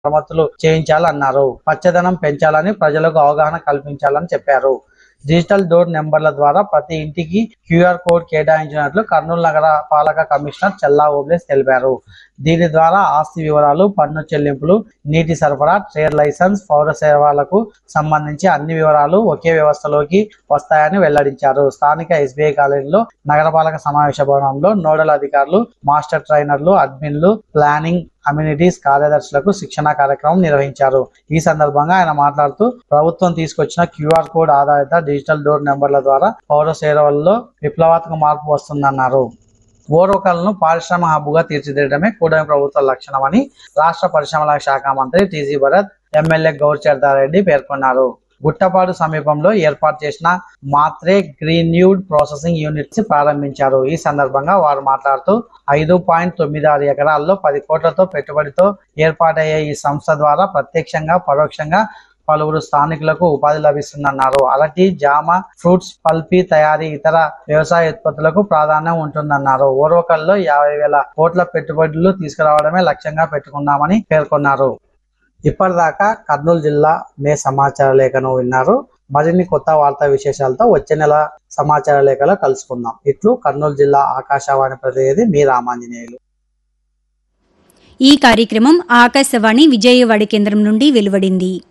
మరమ్మతులు చేయించాలన్నారు పచ్చదనం పెంచాలని ప్రజలకు అవగాహన కల్పించాలని చెప్పారు డిజిటల్ డోర్ నెంబర్ల ద్వారా ప్రతి ఇంటికి క్యూఆర్ కోడ్ కేటాయించినట్లు కర్నూలు నగర పాలక కమిషనర్ చెల్లా ఓబ్లేస్ తెలిపారు దీని ద్వారా ఆస్తి వివరాలు పన్ను చెల్లింపులు నీటి సరఫరా ట్రేడ్ లైసెన్స్ పౌర సేవలకు సంబంధించి అన్ని వివరాలు ఒకే వ్యవస్థలోకి వస్తాయని వెల్లడించారు స్థానిక ఎస్బీఐ కాలేజీలో నగరపాలక సమావేశ భవనంలో నోడల్ అధికారులు మాస్టర్ ట్రైనర్లు అడ్మిన్లు ప్లానింగ్ అమ్యూనిటీస్ కార్యదర్శులకు శిక్షణ కార్యక్రమం నిర్వహించారు ఈ సందర్భంగా ఆయన మాట్లాడుతూ ప్రభుత్వం తీసుకొచ్చిన క్యూఆర్ కోడ్ ఆధారిత డిజిటల్ డోర్ నెంబర్ల ద్వారా పౌర సేవల్లో విప్లవాత్మక మార్పు వస్తుందన్నారు ఓర్వకలను పారిశ్రామిక హబ్బుగా తీర్చిదిద్దడమే కూటమి ప్రభుత్వ లక్షణమని రాష్ట్ర పరిశ్రమల శాఖ మంత్రి టీజీ భరత్ ఎమ్మెల్యే గౌర్చర్దారెడ్డి పేర్కొన్నారు గుట్టపాడు సమీపంలో ఏర్పాటు చేసిన మాత్రే గ్రీన్యూడ్ ప్రాసెసింగ్ యూనిట్స్ ప్రారంభించారు ఈ సందర్భంగా వారు మాట్లాడుతూ ఐదు పాయింట్ తొమ్మిది ఆరు ఎకరాల్లో పది కోట్లతో పెట్టుబడితో ఏర్పాటయ్యే ఈ సంస్థ ద్వారా ప్రత్యక్షంగా పరోక్షంగా పలువురు స్థానికులకు ఉపాధి లభిస్తుందన్నారు అరటి జామ ఫ్రూట్స్ పల్పి తయారీ ఇతర వ్యవసాయ ఉత్పత్తులకు ప్రాధాన్యం ఉంటుందన్నారు ఓర్వకల్లో యాభై వేల కోట్ల పెట్టుబడులు తీసుకురావడమే లక్ష్యంగా పెట్టుకున్నామని పేర్కొన్నారు ఇప్పటిదాకా కర్నూలు జిల్లా మే సమాచార లేఖను విన్నారు మరిన్ని కొత్త వార్తా విశేషాలతో వచ్చే నెల సమాచార లేఖలో కలుసుకుందాం ఇట్లు కర్నూలు జిల్లా ఆకాశవాణి ప్రతినిధి మీ రామాంజనేయులు ఈ కార్యక్రమం ఆకాశవాణి విజయవాడ కేంద్రం నుండి వెలువడింది